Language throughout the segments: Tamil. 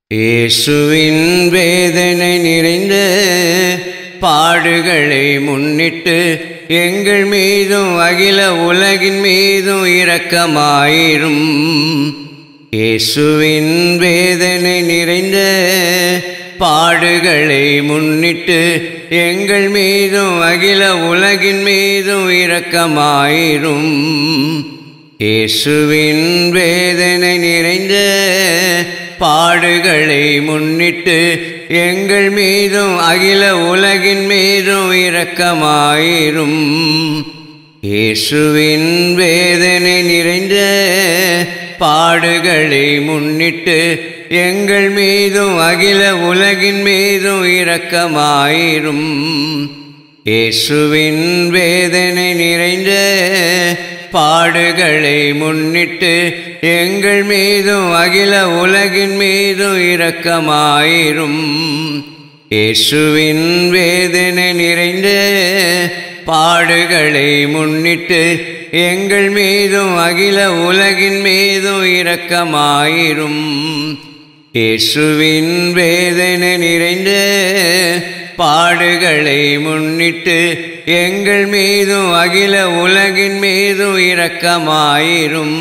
இயேசுவின் வேதனை நிறைந்த பாடுகளை முன்னிட்டு எங்கள் மீதும் அகில உலகின் மீதும் இரக்கமாயிரும் இயேசுவின் வேதனை நிறைந்த பாடுகளை முன்னிட்டு எங்கள் மீதும் அகில உலகின் மீதும் இரக்கமாயிரும் இயேசுவின் வேதனை நிறைந்த பாடுகளை முன்னிட்டு எங்கள் மீதும் அகில உலகின் மீதும் இரக்கமாயிரும் இயேசுவின் வேதனை நிறைந்த பாடுகளை முன்னிட்டு எங்கள் மீதும் அகில உலகின் மீதும் இரக்கமாயிரும் இயேசுவின் வேதனை நிறைந்த பாடுகளை முன்னிட்டு எங்கள் மீதும் அகில உலகின் மீதும் இரக்கமாயிரும் இயேசுவின் வேதனை நிறைந்த பாடுகளை முன்னிட்டு எங்கள் மீதும் அகில உலகின் மீதும் இரக்கமாயிரும் இயேசுவின் வேதனை நிறைந்த பாடுகளை முன்னிட்டு எங்கள் மீதும் அகில உலகின் மீதும் இரக்கமாயிரும்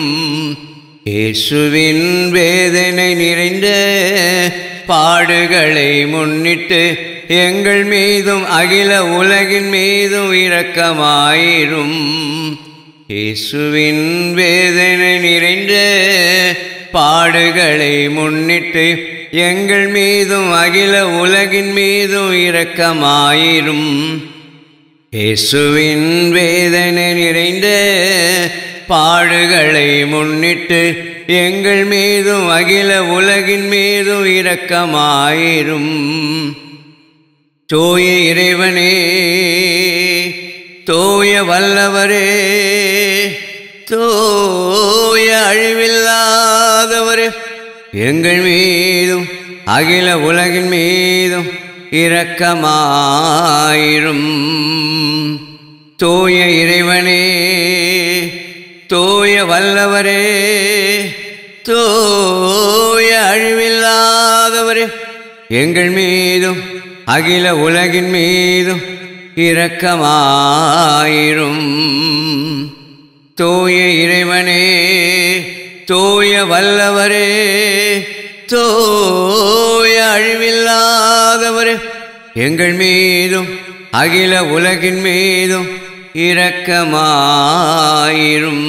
இயேசுவின் வேதனை நிறைந்த பாடுகளை முன்னிட்டு எங்கள் மீதும் அகில உலகின் மீதும் இரக்கமாயிரும் இயேசுவின் வேதனை நிறைந்த பாடுகளை முன்னிட்டு எங்கள் மீதும் அகில உலகின் மீதும் இரக்கமாயிரும் இயேசுவின் வேதனை நிறைந்த பாடுகளை முன்னிட்டு எங்கள் மீதும் அகில உலகின் மீதும் இரக்கமாயிரும் தூய இறைவனே தூய வல்லவரே தூய அழிவில்லாதவரே எங்கள் மீதும் அகில உலகின் மீதும் இரக்கமாயிரும் தூய இறைவனே தூய வல்லவரே தூய அழிவில்லாதவரே எங்கள் மீதும் அகில உலகின் மீதும் இரக்கமாயிரும் தூய இறைவனே தூய வல்லவரே தூய அழிவில்லாதவரே எங்கள் மீதும் அகில உலகின் மீதும் இரக்கமாயிரும்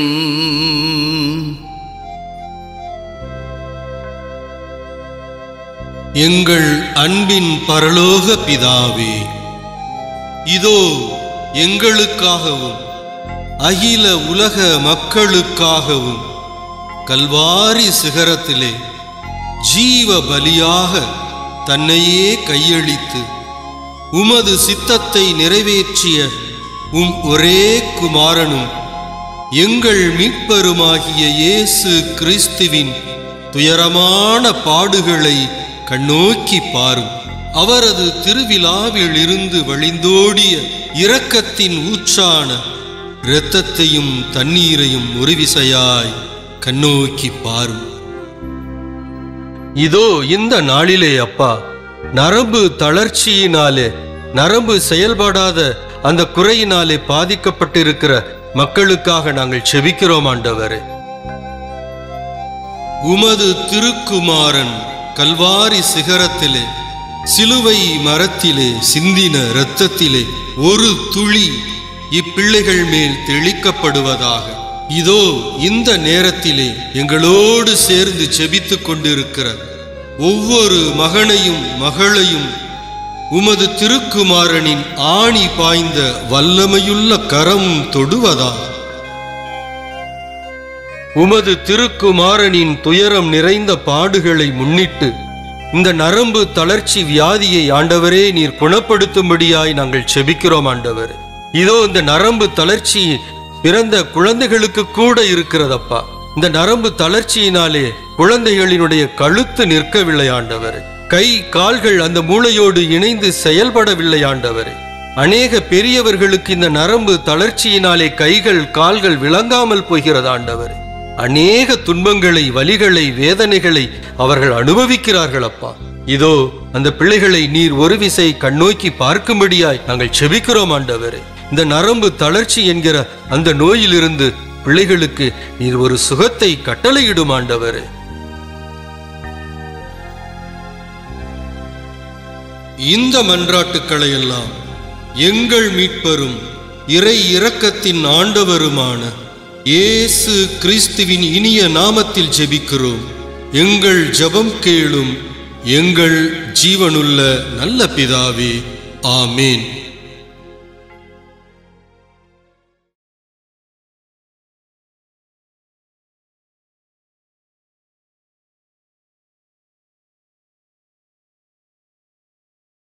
எங்கள் அன்பின் பரலோக பிதாவே இதோ எங்களுக்காகவும் அகில உலக மக்களுக்காகவும் கல்வாரி சிகரத்திலே ஜீவ பலியாக தன்னையே கையளித்து உமது சித்தத்தை நிறைவேற்றிய உம் ஒரே குமாரனும் எங்கள் மீட்பருமாகிய இயேசு கிறிஸ்துவின் துயரமான பாடுகளை கண்ணோக்கி பாரும் அவரது திருவிழாவில் இருந்து வழிந்தோடிய இரக்கத்தின் ஊற்றான இரத்தத்தையும் தண்ணீரையும் ஒருவிசையாய் கண்ணோக்கி பாரும் இதோ இந்த நாளிலே அப்பா நரம்பு தளர்ச்சியினாலே நரம்பு செயல்படாத அந்த குறையினாலே பாதிக்கப்பட்டிருக்கிற மக்களுக்காக நாங்கள் செபிக்கிறோம் ஆண்டவரே உமது திருக்குமாரன் கல்வாரி சிகரத்திலே சிலுவை மரத்திலே சிந்தின இரத்தத்திலே ஒரு துளி இப்பிள்ளைகள் மேல் தெளிக்கப்படுவதாக இதோ இந்த நேரத்திலே எங்களோடு சேர்ந்து செபித்துக் கொண்டிருக்கிற ஒவ்வொரு மகனையும் மகளையும் உமது திருக்குமாரனின் ஆணி பாய்ந்த வல்லமையுள்ள கரம் தொடுவதாக உமது திருக்குமாரனின் துயரம் நிறைந்த பாடுகளை முன்னிட்டு இந்த நரம்பு தளர்ச்சி வியாதியை ஆண்டவரே நீர் குணப்படுத்தும்படியாய் நாங்கள் செபிக்கிறோம் ஆண்டவரே இதோ இந்த நரம்பு தளர்ச்சி பிறந்த குழந்தைகளுக்கு கூட இருக்கிறதப்பா இந்த நரம்பு தளர்ச்சியினாலே குழந்தைகளினுடைய கழுத்து நிற்கவில்லை ஆண்டவரே கை கால்கள் அந்த மூளையோடு இணைந்து செயல்படவில்லை ஆண்டவரே அநேக பெரியவர்களுக்கு இந்த நரம்பு தளர்ச்சியினாலே கைகள் கால்கள் விளங்காமல் போகிறது ஆண்டவரே அநேக துன்பங்களை வலிகளை வேதனைகளை அவர்கள் அனுபவிக்கிறார்கள் அப்பா இதோ அந்த பிள்ளைகளை நீர் ஒரு விசை கண்ணோக்கி பார்க்கும்படியாய் நாங்கள் செபிக்கிறோம் ஆண்டவரே இந்த நரம்பு தளர்ச்சி என்கிற அந்த நோயிலிருந்து பிள்ளைகளுக்கு நீர் ஒரு சுகத்தை கட்டளையிடும் ஆண்டவரே இந்த மன்றாட்டுக்களை எல்லாம் எங்கள் மீட்பரும் இறை இரக்கத்தின் ஆண்டவருமான இயேசு கிறிஸ்துவின் இனிய நாமத்தில் ஜெபிக்கிறோம் எங்கள் ஜெபம் கேளும் எங்கள் ஜீவனுள்ள நல்ல பிதாவே ஆமேன்